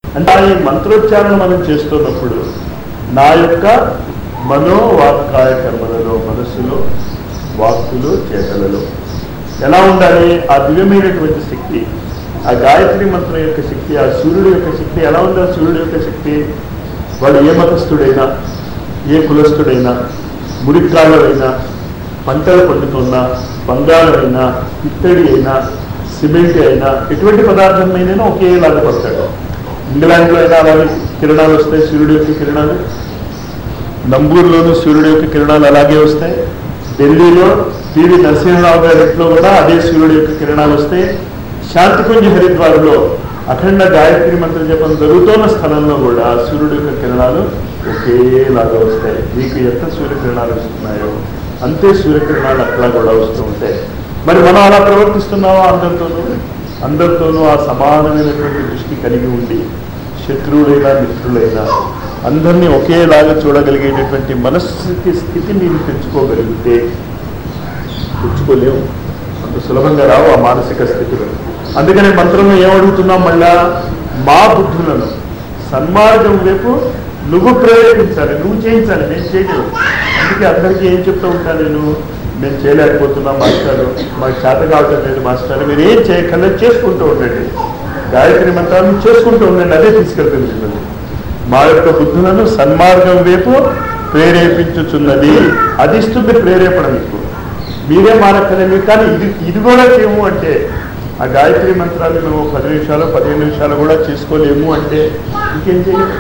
అంటే ఈ మంత్రోచ్చారణ మనం చేస్తున్నప్పుడు నా యొక్క మనోవాక్కాయ కర్మలలో మనస్సులో వాక్కులో చేతలలో ఎలా ఉండాలి ఆ దివ్యమైనటువంటి శక్తి ఆ గాయత్రి మంత్రం యొక్క శక్తి ఆ సూర్యుడు యొక్క శక్తి ఎలా ఉంది ఆ సూర్యుడు యొక్క శక్తి వాడు ఏ మతస్థుడైనా ఏ కులస్థుడైనా మురికాళ్ళైనా పంటలు పండుతున్నా బంగారమైనా ఇత్తడి అయినా సిమెంట్ అయినా ఎటువంటి పదార్థమైనా ఒకేలాగా పడతాడు ఇంగ్లాండ్లో అయినా అలాగే కిరణాలు వస్తాయి సూర్యుడు యొక్క కిరణాలు నంబూరులోనూ సూర్యుడు యొక్క కిరణాలు అలాగే వస్తాయి ఢిల్లీలో పివి నరసింహరావు గారి ఇంట్లో కూడా అదే సూర్యుడు యొక్క కిరణాలు వస్తాయి శాంతికుంజ హరిద్వార్లో అఖండ గాయత్రి మంత్ర జపం జరుగుతున్న స్థలంలో కూడా సూర్యుడు యొక్క కిరణాలు ఒకేలాగా వస్తాయి మీకు ఎంత సూర్యకిరణాలు వస్తున్నాయో అంతే సూర్యకిరణాలు అట్లా కూడా వస్తూ ఉంటాయి మరి మనం అలా ప్రవర్తిస్తున్నామా అందరితోనూ అందరితోనూ ఆ సమానమైనటువంటి దృష్టి కలిగి ఉండి శత్రువులైనా మిత్రులైనా అందరినీ ఒకేలాగా చూడగలిగేటటువంటి మనస్సుకి స్థితి మీరు తెచ్చుకోగలిగితే తెచ్చుకోలేము అంత సులభంగా రావు ఆ మానసిక స్థితిలో అందుకని మంత్రంలో ఏమడుగుతున్నాం మళ్ళా మా బుద్ధులను సన్మార్గం వైపు నువ్వు ప్రేరేపించాలి నువ్వు చేయించాలి నేను చేయలేవు అందుకే అందరికీ ఏం చెప్తూ ఉంటాను నేను మేము చేయలేకపోతున్నాం మాస్టారు మాకు చేత కావటం లేదు మాస్టారు మీరు ఏం చేయకలేదు చేసుకుంటూ ఉండండి గాయత్రి మంత్రాన్ని చేసుకుంటూ ఉండండి అదే తీసుకెళ్తుంది మిమ్మల్ని మా యొక్క బుద్ధులను సన్మార్గం వైపు ప్రేరేపించుచున్నది అది ఇస్తుంది ప్రేరేపణ మీకు మీరే మారక్కలేదు కానీ ఇది ఇది కూడా చేయము అంటే ఆ గాయత్రి మంత్రాన్ని మేము పది నిమిషాలు పదిహేను నిమిషాలు కూడా చేసుకోలేము అంటే ఇంకేం చేయలేము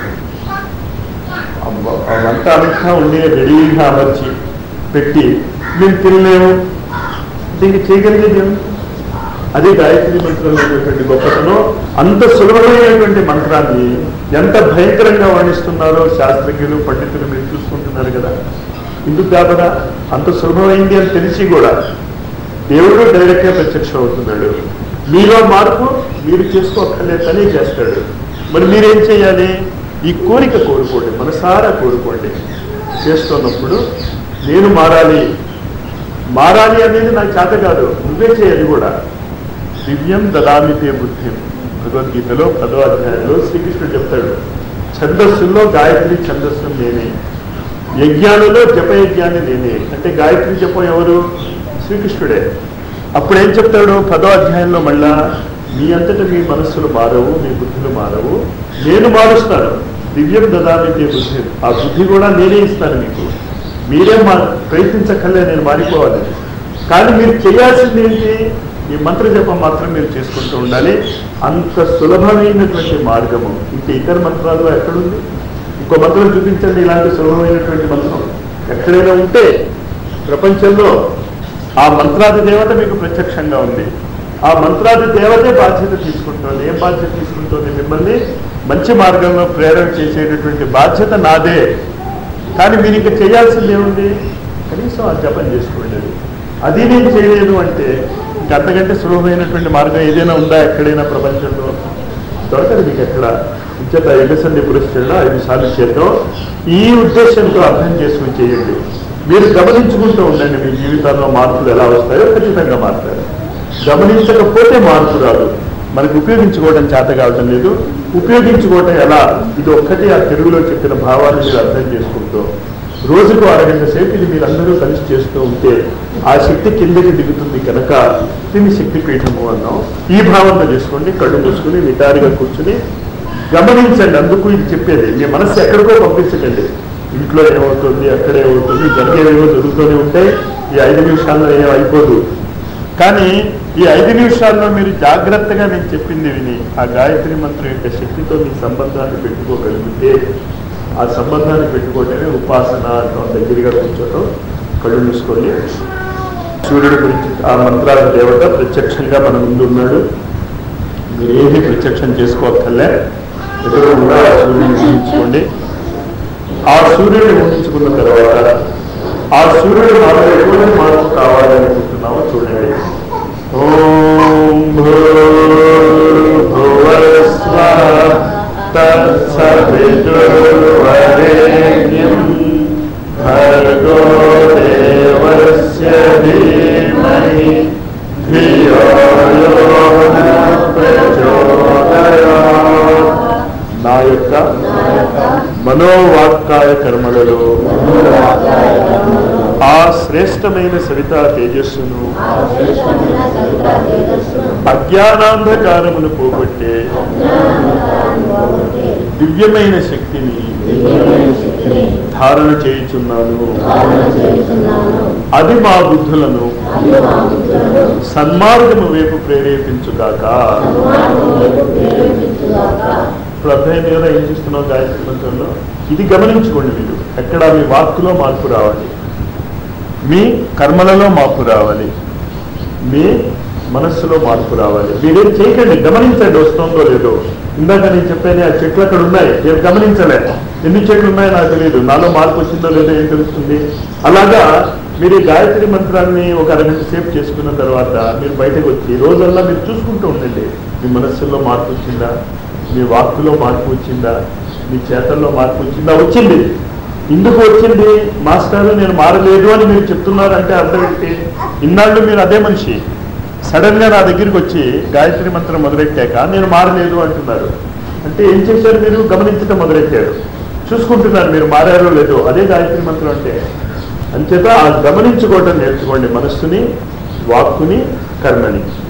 అబ్బ- అవంతా అంతా ఉండే రెడీగా అమర్చి పెట్టి మేము తినలేము దీనికి చేయగలిగేది ఏముంది? అదే గాయత్రి మంత్రంలో ఉన్నటువంటి గొప్పతనం అంత సులభమైనటువంటి మంత్రాన్ని ఎంత భయంకరంగా వర్ణిస్తున్నారో శాస్త్రజ్ఞులు పండితులు మీరు చూసుకుంటున్నారు కదా ఎందుకు కాబరా అంత సులభమైంది అని తెలిసి కూడా దేవుడు డైరెక్ట్గా ప్రత్యక్షం అవుతున్నాడు మీలో మార్పు మీరు చేసుకోక్కర్లేదు తనే చేస్తాడు మరి మీరేం చేయాలి ఈ కోరిక కోరుకోండి మనసారా కోరుకోండి చేస్తున్నప్పుడు నేను మారాలి మారాలి అనేది నాకు చేత కాదు నువ్వే చేయాలి కూడా దివ్యం దదామితే బుద్ధిం భగవద్గీతలో పదో అధ్యాయంలో శ్రీకృష్ణుడు చెప్తాడు ఛందస్సుల్లో గాయత్రి ఛందస్సు నేనే యజ్ఞాలలో జపయజ్ఞాన్ని నేనే అంటే గాయత్రి జపం ఎవరు శ్రీకృష్ణుడే అప్పుడు ఏం చెప్తాడు పదో అధ్యాయంలో మళ్ళా మీ అంతటా మీ మనస్సులు మారవు మీ బుద్ధులు మారవు నేను మారుస్తాను దివ్యం దదామితే బుద్ధి ఆ బుద్ధి కూడా నేనే ఇస్తాను మీకు మీరే మా ప్రయత్నించక్కర్లే నేను మారిపోవాలి కానీ మీరు చేయాల్సింది ఏంటి ఈ మంత్ర జపం మాత్రం మీరు చేసుకుంటూ ఉండాలి అంత సులభమైనటువంటి మార్గము ఇంకా ఇతర మంత్రాల్లో ఎక్కడుంది ఇంకో మంత్రం చూపించండి ఇలాంటి సులభమైనటువంటి మంత్రం ఎక్కడైనా ఉంటే ప్రపంచంలో ఆ మంత్రాది దేవత మీకు ప్రత్యక్షంగా ఉంది ఆ మంత్రాది దేవతే బాధ్యత తీసుకుంటుంది ఏం బాధ్యత తీసుకుంటుంది మిమ్మల్ని మంచి మార్గంలో ప్రేరణ చేసేటటువంటి బాధ్యత నాదే కానీ మీరు ఇంకా చేయాల్సింది ఏముంది కనీసం ఆ జపం చేసుకోండి అది. అది నేను చేయలేదు అంటే ఇంక అంతకంటే సులభమైనటువంటి మార్గం ఏదైనా ఉందా ఎక్కడైనా ప్రపంచంలో దొరకదు మీకు ఎక్కడ ఇంచేత ఎగసండి పురస్కరణ ఐదు సార్లు చేద్దాం ఈ ఉద్దేశంతో అర్థం చేసుకుని చేయండి మీరు గమనించుకుంటూ ఉండండి మీ జీవితాల్లో మార్పులు ఎలా వస్తాయో ఖచ్చితంగా మారుతారు గమనించకపోతే మార్పు రాదు మనకు ఉపయోగించుకోవడం చేత కావటం లేదు ఉపయోగించుకోవటం ఎలా ఇది ఒక్కటి ఆ తెలుగులో చెప్పిన భావాన్ని మీరు అర్థం చేసుకుంటూ రోజుకు అరగంట సేపు ఇది మీరందరూ కలిసి చేస్తూ ఉంటే ఆ శక్తి కిందకి దిగుతుంది కనుక దీన్ని శక్తి పీఠము అన్నాం ఈ భావంతో చేసుకోండి కళ్ళు మూసుకుని నిటారుగా కూర్చుని గమనించండి అందుకు ఇది చెప్పేది మీ మనస్సు ఎక్కడికో పంపించకండి ఇంట్లో ఏమవుతుంది అక్కడ ఏమవుతుంది జరిగేవేవో జరుగుతూనే ఉంటాయి ఈ ఐదు నిమిషాల్లో ఏం అయిపోదు కానీ ఈ ఐదు నిమిషాల్లో మీరు జాగ్రత్తగా నేను చెప్పింది విని ఆ గాయత్రి మంత్రం యొక్క శక్తితో మీ సంబంధాన్ని పెట్టుకోగలిగితే ఆ సంబంధాన్ని పెట్టుకోవటమే ఉపాసన అంటాం దగ్గరగా కూర్చోవటం కళ్ళు మూసుకోండి సూర్యుడి గురించి ఆ మంత్రాల దేవత ప్రత్యక్షంగా మన ముందు ఉన్నాడు మీరు ఏమీ ప్రత్యక్షం చేసుకోవక్కర్లే ఎదురుగా ఆ సూర్యుడిని ఊహించుకోండి ఆ సూర్యుడిని ఊహించుకున్న తర్వాత ఆ సూర్యుడు మనలో ఎటువంటి మార్పు కావాలనుకుంటున్నామో చూడండి ఓం భూర్భువస్వ తత్సవితుర్వరేణ్యం భర్గో దేవస్య ధీమహి ధియో యో న ప్రచోదయాత్ నా యొక్క మనోవాక్కాయ కర్మలలో ఆ శ్రేష్టమైన సవితా తేజస్సును అజ్ఞానాంధకారమును పోగొట్టే దివ్యమైన శక్తిని ధారణ చేయుచున్నాను అది మా బుద్ధులను సన్మార్గము వైపు ప్రేరేపించుగాక ఇప్పుడు అర్థమైంది కదా ఏం చేస్తున్నావు గాయత్రి మంత్రంలో ఇది గమనించుకోండి మీరు ఎక్కడ మీ వాక్కులో మార్పు రావాలి మీ కర్మలలో మార్పు రావాలి మీ మనస్సులో మార్పు రావాలి మీరేం చేయకండి గమనించండి వస్తుందో లేదో ఇందాక నేను చెప్పాను ఆ చెట్లు అక్కడ ఉన్నాయి నేను గమనించలే ఎన్ని చెట్లు ఉన్నాయో నాకు తెలియదు నాలో మార్పు వచ్చిందో లేదో ఏం తెలుస్తుంది అలాగా మీరు ఈ గాయత్రి మంత్రాన్ని ఒక అరగంట సేపు చేసుకున్న తర్వాత మీరు బయటకు వచ్చి రోజల్లా మీరు చూసుకుంటూ ఉండండి మీ మనస్సులో మార్పు వచ్చిందా మీ వాక్కులో మార్పు వచ్చిందా మీ చేతల్లో మార్పు వచ్చిందా వచ్చింది ఎందుకు వచ్చింది మాస్టర్ నేను మారలేదు అని మీరు చెప్తున్నారంటే అర్థం ఏంటి ఇన్నాళ్ళు మీరు అదే మనిషి సడన్ గా నా దగ్గరికి వచ్చి గాయత్రి మంత్రం మొదలెట్టాక నేను మారలేదు అంటున్నారు అంటే ఏం చేశారు మీరు గమనించడం మొదలెట్టారు చూసుకుంటున్నారు మీరు మారారో లేదో అదే గాయత్రి మంత్రం అంటే అంచేత ఆ గమనించుకోవటం నేర్చుకోండి మనస్సుని వాక్కుని కర్మని